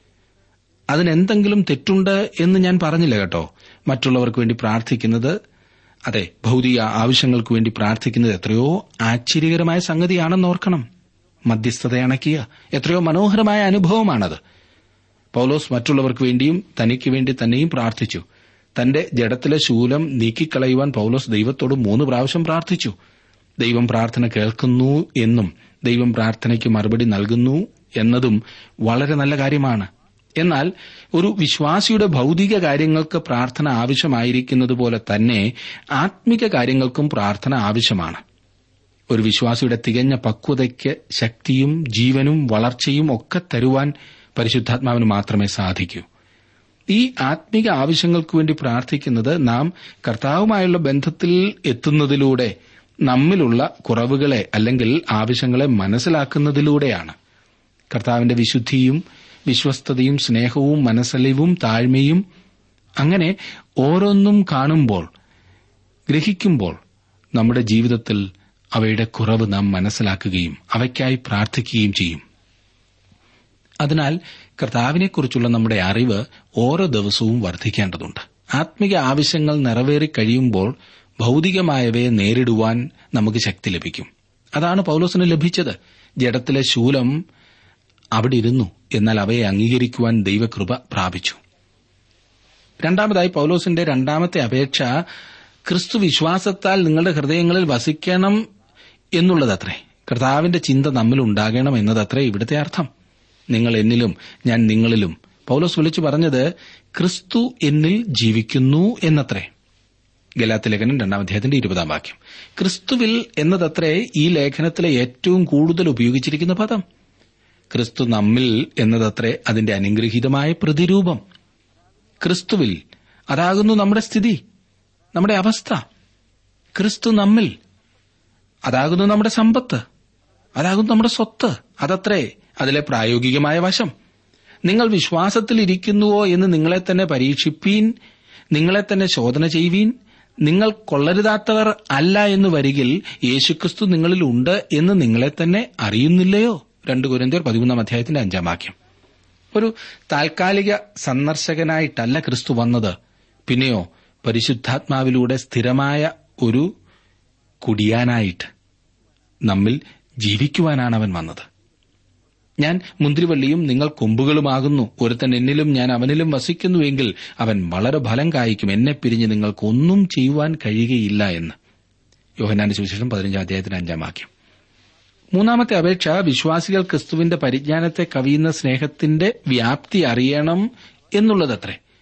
അതിനെന്തെങ്കിലും തെറ്റുണ്ട് എന്ന് ഞാൻ പറഞ്ഞില്ല കേട്ടോ മറ്റുള്ളവർക്ക് വേണ്ടി പ്രാർത്ഥിക്കുന്നത് അതെ ഭൗതിക ആവശ്യങ്ങൾക്ക് വേണ്ടി പ്രാർത്ഥിക്കുന്നത് എത്രയോ ആശ്ചര്യകരമായ സംഗതിയാണെന്ന് ഓർക്കണം മധ്യസ്ഥത അണക്കിയ എത്രയോ മനോഹരമായ അനുഭവമാണത് പൌലോസ് മറ്റുള്ളവർക്ക് വേണ്ടിയും തനിക്ക് വേണ്ടി തന്നെയും പ്രാർത്ഥിച്ചു തന്റെ ജഡത്തിലെ ശൂലം നീക്കിക്കളയുവാൻ പൌലോസ് ദൈവത്തോട് മൂന്ന് പ്രാവശ്യം പ്രാർത്ഥിച്ചു ദൈവം പ്രാർത്ഥന കേൾക്കുന്നു എന്നും ദൈവം പ്രാർത്ഥനയ്ക്ക് മറുപടി നൽകുന്നു എന്നതും വളരെ നല്ല കാര്യമാണ് എന്നാൽ ഒരു വിശ്വാസിയുടെ ഭൗതിക കാര്യങ്ങൾക്ക് പ്രാർത്ഥന ആവശ്യമായിരിക്കുന്നത് പോലെ തന്നെ ആത്മിക കാര്യങ്ങൾക്കും പ്രാർത്ഥന ആവശ്യമാണ് ഒരു വിശ്വാസിയുടെ തികഞ്ഞ പക്വതയ്ക്ക് ശക്തിയും ജീവനും വളർച്ചയും ഒക്കെ തരുവാൻ പരിശുദ്ധാത്മാവിന് മാത്രമേ സാധിക്കൂ ഈ ആത്മിക ആവശ്യങ്ങൾക്ക് വേണ്ടി പ്രാർത്ഥിക്കുന്നത് നാം കർത്താവുമായുള്ള ബന്ധത്തിൽ എത്തുന്നതിലൂടെ നമ്മിലുള്ള കുറവുകളെ അല്ലെങ്കിൽ ആവശ്യങ്ങളെ മനസ്സിലാക്കുന്നതിലൂടെയാണ് കർത്താവിന്റെ വിശുദ്ധിയും വിശ്വസ്തതയും സ്നേഹവും മനസ്സലിവും താഴ്മയും അങ്ങനെ ഓരോന്നും കാണുമ്പോൾ ഗ്രഹിക്കുമ്പോൾ നമ്മുടെ ജീവിതത്തിൽ അവയുടെ കുറവ് നാം മനസ്സിലാക്കുകയും അവയ്ക്കായി പ്രാർത്ഥിക്കുകയും ചെയ്യും അതിനാൽ കർത്താവിനെക്കുറിച്ചുള്ള നമ്മുടെ അറിവ് ഓരോ ദിവസവും വർദ്ധിക്കേണ്ടതുണ്ട് ആത്മിക ആവശ്യങ്ങൾ നിറവേറി കഴിയുമ്പോൾ ഭൗതികമായവയെ നേരിടുവാൻ നമുക്ക് ശക്തി ലഭിക്കും അതാണ് പൌലോസിന് ലഭിച്ചത് ജഡത്തിലെ ശൂലം അവിടെ ഇരുന്നു എന്നാൽ അവയെ അംഗീകരിക്കുവാൻ ദൈവകൃപ പ്രാപിച്ചു രണ്ടാമതായി പൌലോസിന്റെ രണ്ടാമത്തെ അപേക്ഷ ക്രിസ്തു വിശ്വാസത്താൽ നിങ്ങളുടെ ഹൃദയങ്ങളിൽ വസിക്കണം എന്നുള്ളതത്രേ കർത്താവിന്റെ ചിന്ത നമ്മിൽ ഉണ്ടാകണം എന്നതത്രേ ഇവിടുത്തെ അർത്ഥം നിങ്ങൾ എന്നിലും ഞാൻ നിങ്ങളിലും പൌലോസ് വിളിച്ചു പറഞ്ഞത് ക്രിസ്തു എന്നിൽ ജീവിക്കുന്നു എന്നത്രേ ഗലാത്ത് ലേഖനം രണ്ടാം അധ്യായത്തിന്റെ ഇരുപതാം വാക്യം ക്രിസ്തുവിൽ എന്നതത്രേ ഈ ലേഖനത്തിലെ ഏറ്റവും കൂടുതൽ ഉപയോഗിച്ചിരിക്കുന്ന പദം ക്രിസ്തു നമ്മിൽ എന്നതത്രേ അതിന്റെ അനുഗ്രഹീതമായ പ്രതിരൂപം ക്രിസ്തുവിൽ അതാകുന്നു നമ്മുടെ സ്ഥിതി നമ്മുടെ അവസ്ഥ ക്രിസ്തു നമ്മിൽ അതാകുന്നു നമ്മുടെ സമ്പത്ത് അതാകുന്നു നമ്മുടെ സ്വത്ത് അതത്രേ അതിലെ പ്രായോഗികമായ വശം നിങ്ങൾ വിശ്വാസത്തിൽ ഇരിക്കുന്നുവോ എന്ന് നിങ്ങളെ തന്നെ പരീക്ഷിപ്പീൻ നിങ്ങളെ തന്നെ ശോധന ചെയ്യുവീൻ നിങ്ങൾ കൊള്ളരുതാത്തവർ അല്ല എന്ന് വരികിൽ യേശുക്രിസ്തു നിങ്ങളിൽ ഉണ്ട് എന്ന് നിങ്ങളെ തന്നെ അറിയുന്നില്ലയോ രണ്ട് കുരന്തിയർ പതിമൂന്നാം അധ്യായത്തിന്റെ അഞ്ചാം വാക്യം ഒരു താൽക്കാലിക സന്ദർശകനായിട്ടല്ല ക്രിസ്തു വന്നത് പിന്നെയോ പരിശുദ്ധാത്മാവിലൂടെ സ്ഥിരമായ ഒരു കുടിയാനായിട്ട് നമ്മിൽ ജീവിക്കുവാനാണ് അവൻ വന്നത് ഞാൻ മുന്തിരിവള്ളിയും നിങ്ങൾ കൊമ്പുകളുമാകുന്നു ഒരുത്തൻ എന്നിലും ഞാൻ അവനിലും വസിക്കുന്നുവെങ്കിൽ അവൻ വളരെ ഫലം കായ്ക്കും എന്നെ പിരിഞ്ഞ് നിങ്ങൾക്കൊന്നും ചെയ്യുവാൻ കഴിയുകയില്ല എന്ന് യോഹനാന്റെ സുവിശേഷം പതിനഞ്ചാം അധ്യായത്തിന് അഞ്ചാം വാക്യം മൂന്നാമത്തെ അപേക്ഷ വിശ്വാസികൾ ക്രിസ്തുവിന്റെ പരിജ്ഞാനത്തെ കവിയുന്ന സ്നേഹത്തിന്റെ വ്യാപ്തി അറിയണം എന്നുള്ളതത്രേ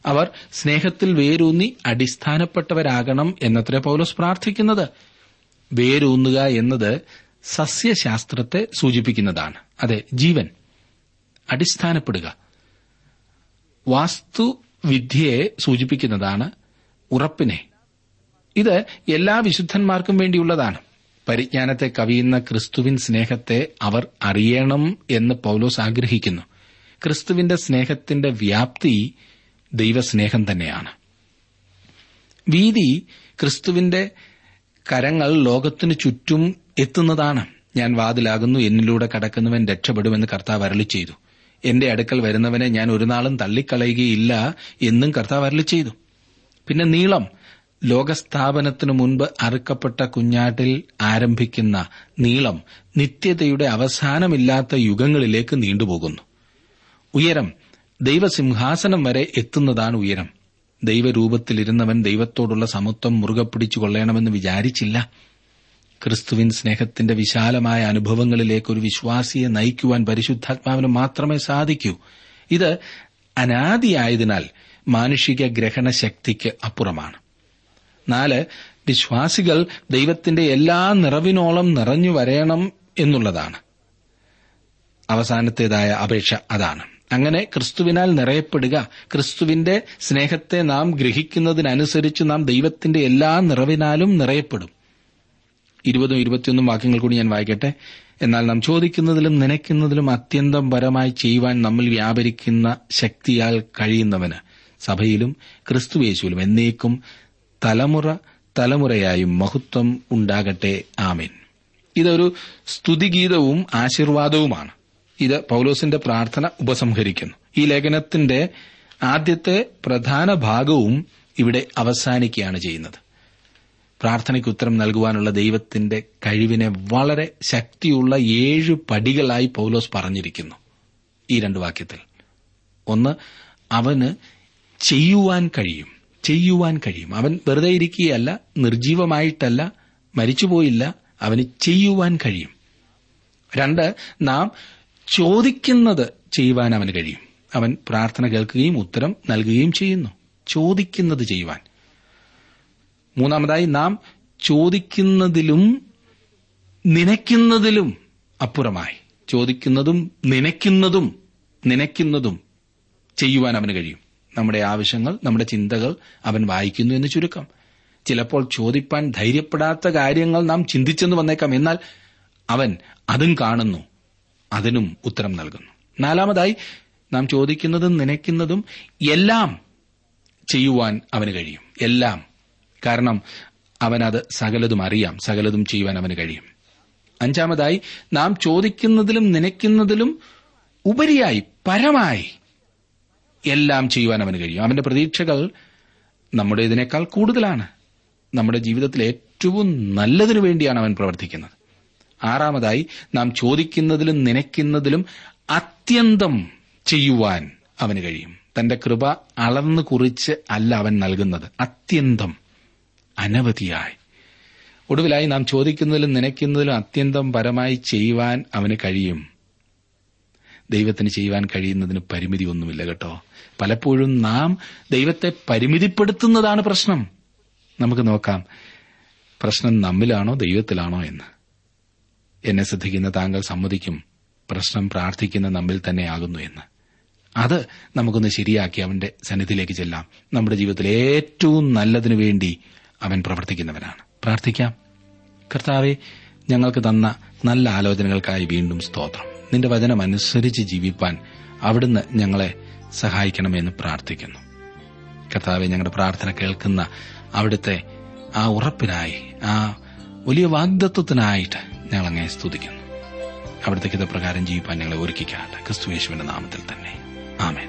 അവർ സ്നേഹത്തിൽ വേരൂന്നി അടിസ്ഥാനപ്പെട്ടവരാകണം എന്നത്രേ പൗലോസ് പ്രാർത്ഥിക്കുന്നത് വേരൂന്നുക എന്നത് സസ്യശാസ്ത്രത്തെ സൂചിപ്പിക്കുന്നതാണ് അതെ ജീവൻ അടിസ്ഥാനപ്പെടുക വാസ്തുവിദ്യയെ സൂചിപ്പിക്കുന്നതാണ് ഉറപ്പിനെ ഇത് എല്ലാ വിശുദ്ധന്മാർക്കും വേണ്ടിയുള്ളതാണ് പരിജ്ഞാനത്തെ കവിയുന്ന ക്രിസ്തുവിൻ സ്നേഹത്തെ അവർ അറിയണം എന്ന് പൗലോസ് ആഗ്രഹിക്കുന്നു ക്രിസ്തുവിന്റെ സ്നേഹത്തിന്റെ വ്യാപ്തി ദൈവസ്നേഹം തന്നെയാണ് വീതി ക്രിസ്തുവിന്റെ കരങ്ങൾ ലോകത്തിനു ചുറ്റും എത്തുന്നതാണ് ഞാൻ വാതിലാകുന്നു എന്നിലൂടെ കടക്കുന്നവൻ രക്ഷപ്പെടുമെന്ന് കർത്താവ് അരളി ചെയ്തു എന്റെ അടുക്കൽ വരുന്നവനെ ഞാൻ ഒരു നാളും തള്ളിക്കളയുകയില്ല എന്നും കർത്താവ് അരളി ചെയ്തു പിന്നെ നീളം ലോകസ്ഥാപനത്തിനു മുൻപ് അറുക്കപ്പെട്ട കുഞ്ഞാട്ടിൽ ആരംഭിക്കുന്ന നീളം നിത്യതയുടെ അവസാനമില്ലാത്ത യുഗങ്ങളിലേക്ക് നീണ്ടുപോകുന്നു ഉയരം ദൈവസിംഹാസനം വരെ എത്തുന്നതാണ് ഉയരം ദൈവരൂപത്തിലിരുന്നവൻ ദൈവത്തോടുള്ള സമത്വം മുറുകെ പിടിച്ചു കൊള്ളണമെന്ന് വിചാരിച്ചില്ല ക്രിസ്തുവിൻ സ്നേഹത്തിന്റെ വിശാലമായ അനുഭവങ്ങളിലേക്ക് ഒരു വിശ്വാസിയെ നയിക്കുവാൻ പരിശുദ്ധാത്മാവിന് മാത്രമേ സാധിക്കൂ ഇത് അനാദിയായതിനാൽ മാനുഷിക ഗ്രഹണ ശക്തിക്ക് അപ്പുറമാണ് നാല് വിശ്വാസികൾ ദൈവത്തിന്റെ എല്ലാ നിറവിനോളം നിറഞ്ഞു വരയണം എന്നുള്ളതാണ് അവസാനത്തേതായ അപേക്ഷ അതാണ് അങ്ങനെ ക്രിസ്തുവിനാൽ നിറയപ്പെടുക ക്രിസ്തുവിന്റെ സ്നേഹത്തെ നാം ഗ്രഹിക്കുന്നതിനനുസരിച്ച് നാം ദൈവത്തിന്റെ എല്ലാ നിറവിനാലും നിറയപ്പെടും ഇരുപതും ഇരുപത്തിയൊന്നും വാക്യങ്ങൾ കൂടി ഞാൻ വായിക്കട്ടെ എന്നാൽ നാം ചോദിക്കുന്നതിലും നനയ്ക്കുന്നതിലും അത്യന്തം പരമായി ചെയ്യുവാൻ നമ്മൾ വ്യാപരിക്കുന്ന ശക്തിയാൽ കഴിയുന്നവന് സഭയിലും ക്രിസ്തുവേശുവിലും എന്നേക്കും തലമുറ തലമുറയായും മഹത്വം ഉണ്ടാകട്ടെ ആമീൻ ഇതൊരു സ്തുതിഗീതവും ആശീർവാദവുമാണ് ഇത് പൌലോസിന്റെ പ്രാർത്ഥന ഉപസംഹരിക്കുന്നു ഈ ലേഖനത്തിന്റെ ആദ്യത്തെ പ്രധാന ഭാഗവും ഇവിടെ അവസാനിക്കുകയാണ് ചെയ്യുന്നത് പ്രാർത്ഥനയ്ക്ക് ഉത്തരം നൽകുവാനുള്ള ദൈവത്തിന്റെ കഴിവിനെ വളരെ ശക്തിയുള്ള ഏഴ് പടികളായി പൌലോസ് പറഞ്ഞിരിക്കുന്നു ഈ രണ്ട് വാക്യത്തിൽ ഒന്ന് അവന് ചെയ്യുവാൻ കഴിയും ചെയ്യുവാൻ കഴിയും അവൻ വെറുതെ ഇരിക്കുകയല്ല നിർജീവമായിട്ടല്ല മരിച്ചുപോയില്ല അവന് ചെയ്യുവാൻ കഴിയും രണ്ട് നാം ചോദിക്കുന്നത് ചെയ്യുവാൻ അവന് കഴിയും അവൻ പ്രാർത്ഥന കേൾക്കുകയും ഉത്തരം നൽകുകയും ചെയ്യുന്നു ചോദിക്കുന്നത് ചെയ്യുവാൻ മൂന്നാമതായി നാം ചോദിക്കുന്നതിലും നനയ്ക്കുന്നതിലും അപ്പുറമായി ചോദിക്കുന്നതും നനയ്ക്കുന്നതും നനയ്ക്കുന്നതും ചെയ്യുവാൻ അവന് കഴിയും നമ്മുടെ ആവശ്യങ്ങൾ നമ്മുടെ ചിന്തകൾ അവൻ വായിക്കുന്നു എന്ന് ചുരുക്കം ചിലപ്പോൾ ചോദിപ്പാൻ ധൈര്യപ്പെടാത്ത കാര്യങ്ങൾ നാം ചിന്തിച്ചെന്ന് വന്നേക്കാം എന്നാൽ അവൻ അതും കാണുന്നു അതിനും ഉത്തരം നൽകുന്നു നാലാമതായി നാം ചോദിക്കുന്നതും നനയ്ക്കുന്നതും എല്ലാം ചെയ്യുവാൻ അവന് കഴിയും എല്ലാം കാരണം അവനത് സകലതും അറിയാം സകലതും ചെയ്യുവാൻ അവന് കഴിയും അഞ്ചാമതായി നാം ചോദിക്കുന്നതിലും നനയ്ക്കുന്നതിലും ഉപരിയായി പരമായി എല്ലാം ചെയ്യുവാൻ അവന് കഴിയും അവന്റെ പ്രതീക്ഷകൾ നമ്മുടേതിനേക്കാൾ കൂടുതലാണ് നമ്മുടെ ജീവിതത്തിൽ ഏറ്റവും നല്ലതിനു വേണ്ടിയാണ് അവൻ പ്രവർത്തിക്കുന്നത് ആറാമതായി നാം ചോദിക്കുന്നതിലും നനയ്ക്കുന്നതിലും അത്യന്തം ചെയ്യുവാൻ അവന് കഴിയും തന്റെ കൃപ അളന്നു കുറിച്ച് അല്ല അവൻ നൽകുന്നത് അത്യന്തം അനവധിയായി ഒടുവിലായി നാം ചോദിക്കുന്നതിലും നനയ്ക്കുന്നതിലും അത്യന്തം പരമായി ചെയ്യുവാൻ അവന് കഴിയും ദൈവത്തിന് ചെയ്യുവാൻ കഴിയുന്നതിന് പരിമിതി ഒന്നുമില്ല കേട്ടോ പലപ്പോഴും നാം ദൈവത്തെ പരിമിതിപ്പെടുത്തുന്നതാണ് പ്രശ്നം നമുക്ക് നോക്കാം പ്രശ്നം നമ്മിലാണോ ദൈവത്തിലാണോ എന്ന് എന്നെ ശ്രദ്ധിക്കുന്ന താങ്കൾ സമ്മതിക്കും പ്രശ്നം പ്രാർത്ഥിക്കുന്ന നമ്മിൽ തന്നെയാകുന്നു എന്ന് അത് നമുക്കൊന്ന് ശരിയാക്കി അവന്റെ സന്നിധിയിലേക്ക് ചെല്ലാം നമ്മുടെ ജീവിതത്തിൽ ഏറ്റവും നല്ലതിനു വേണ്ടി അവൻ പ്രവർത്തിക്കുന്നവനാണ് പ്രാർത്ഥിക്കാം കർത്താവെ ഞങ്ങൾക്ക് തന്ന നല്ല ആലോചനകൾക്കായി വീണ്ടും സ്തോത്രം നിന്റെ വചനം അനുസരിച്ച് ജീവിപ്പാൻ അവിടുന്ന് ഞങ്ങളെ സഹായിക്കണമെന്ന് പ്രാർത്ഥിക്കുന്നു കർത്താവെ ഞങ്ങളുടെ പ്രാർത്ഥന കേൾക്കുന്ന അവിടുത്തെ ആ ഉറപ്പിനായി ആ വലിയ വാഗ്ദത്വത്തിനായിട്ട് ഞങ്ങൾ അങ്ങനെ സ്തുതിക്കുന്നു അവിടുത്തെ ഹിതപ്രകാരം ജീവിപ്പാൻ ഞങ്ങളെ ഒരുക്കിക്കാട്ടെ ക്രിസ്തുയേശുവിന്റെ നാമത്തിൽ തന്നെ ആമേൻ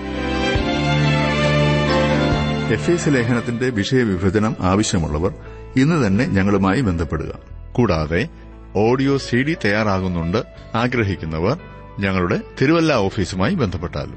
എഫ് എസ് ലേഖനത്തിന്റെ വിഷയവിഭജനം ആവശ്യമുള്ളവർ ഇന്ന് തന്നെ ഞങ്ങളുമായി ബന്ധപ്പെടുക കൂടാതെ ഓഡിയോ സി ഡി തയ്യാറാകുന്നുണ്ട് ആഗ്രഹിക്കുന്നവർ ഞങ്ങളുടെ തിരുവല്ല ഓഫീസുമായി ബന്ധപ്പെട്ടാലും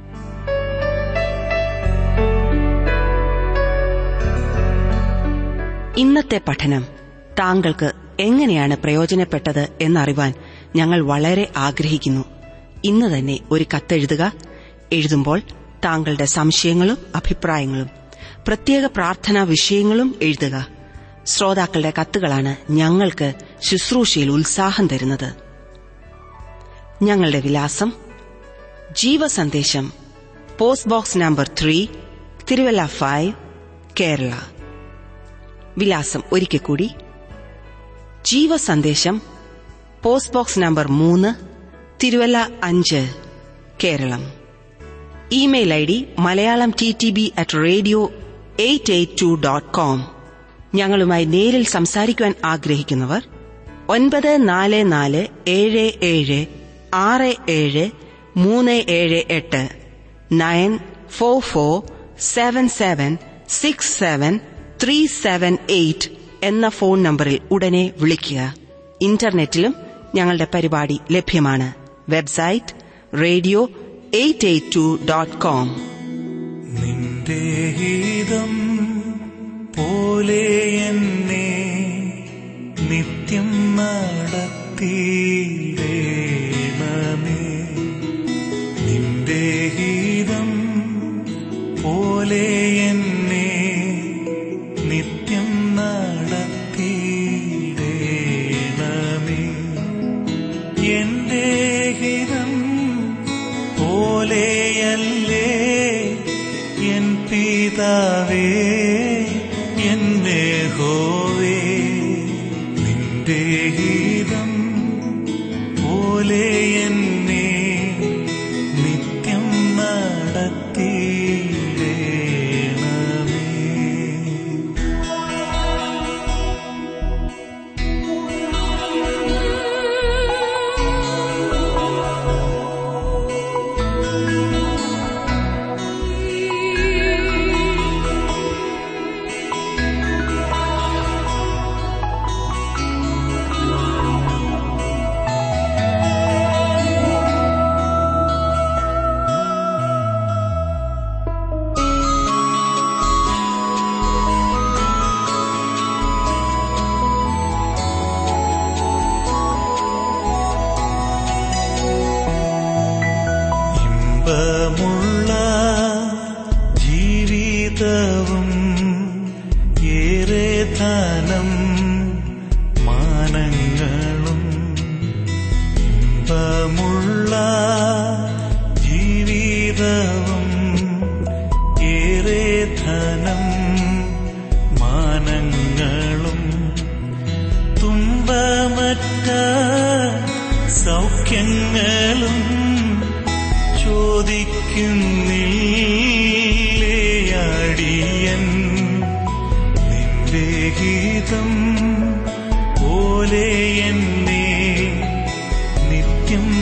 ഇന്നത്തെ പഠനം താങ്കൾക്ക് എങ്ങനെയാണ് പ്രയോജനപ്പെട്ടത് എന്നറിവാൻ ഞങ്ങൾ വളരെ ആഗ്രഹിക്കുന്നു ഇന്ന് തന്നെ ഒരു കത്തെഴുതുക എഴുതുമ്പോൾ താങ്കളുടെ സംശയങ്ങളും അഭിപ്രായങ്ങളും പ്രത്യേക പ്രാർത്ഥനാ വിഷയങ്ങളും എഴുതുക ശ്രോതാക്കളുടെ കത്തുകളാണ് ഞങ്ങൾക്ക് ശുശ്രൂഷയിൽ ഉത്സാഹം തരുന്നത് ഞങ്ങളുടെ വിലാസം ജീവസന്ദേശം post box number three Thiruvalla five Kerala വിലാസം ഒരിക്കൽ കൂടി ജീവസന്ദേശം പോസ്റ്റ് ബോക്സ് നമ്പർ മൂന്ന് തിരുവല്ല അഞ്ച് Keralam email I D Malayalam T T B at radio eight eight two dot com ഞങ്ങളുമായി നേരിൽ സംസാരിക്കുവാൻ ആഗ്രഹിക്കുന്നവർ ഒൻപത് നാല് നാല് ഏഴ് ഏഴ് ആറ് ഏഴ് മൂന്ന് ഏഴ് എട്ട് nine four four seven seven six seven three seven eight എന്ന ഫോൺ നമ്പറിൽ ഉടനെ വിളിക്കുക ഇന്റർനെറ്റിലും ഞങ്ങളുടെ പരിപാടി ലഭ്യമാണ് website radio eight eight two dot com നിന്റെ ഹിതം പോലെ എന്നെ നിത്യം നടത്തിയിടേണമേ നിന്റെ ഹിതം പോലെ എന്നെ നിത്യം നടത്തിയിടേണമേ എന്റെ ഹിതം പോലെയല്ലേ എൻ പിതാവേ എന്നെ ഹോവേ നിന്റെ ഹിതം പോലെ എന്നെ നിത്യം നടത്തിയിടേണമേ ഇമ്പമുള്ള ജീവിതവും ഏറെ ധനം മാനങ്ങളും ഇമ്പമുള്ള ജീവിതവും ഏറെ ധനം മാനങ്ങളും തുമ്പമറ്റ സൗഖ്യങ്ങളും ചോദിക്കുന്നില്ലേയടിയൻ നിന്റെ ഗീതം പോലെ എന്നെ നിത്യം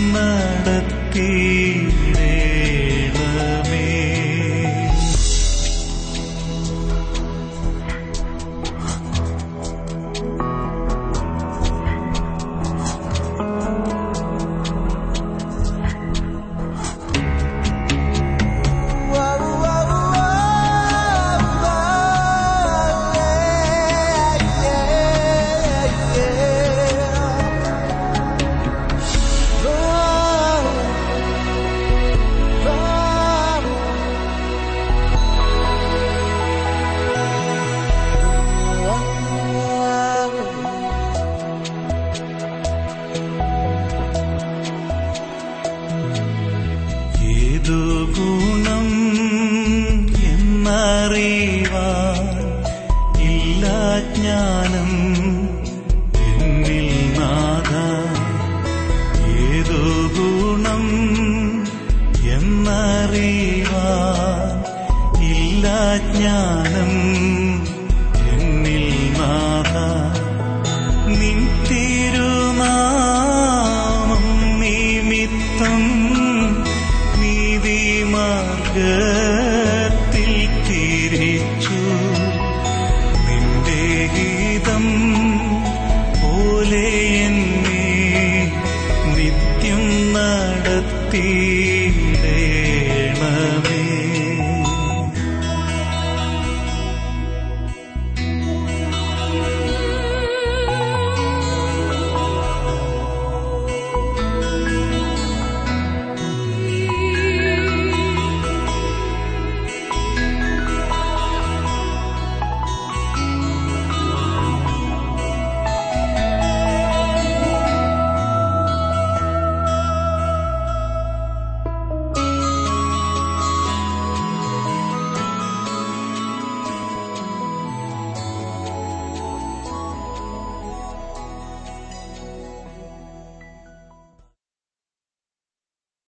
നടത്തിയിടേണമേ ഏതു ഗുണം എന്നറിവാൻ ഇല്ല ജ്ഞാനം എന്നിൽ നാഥ ഏതു ഗുണം എന്നറിവാൻ ഇല്ല ജ്ഞാനം എന്നിൽ നാഥ നിൻ തിരുനാമം നിമിത്തം നീതിമാർഗത്തിൽ തിരിച്ചു നിന്റെ ഗീതം പോലെ എന്നെ നിത്യം നടത്തിയിടേണമേ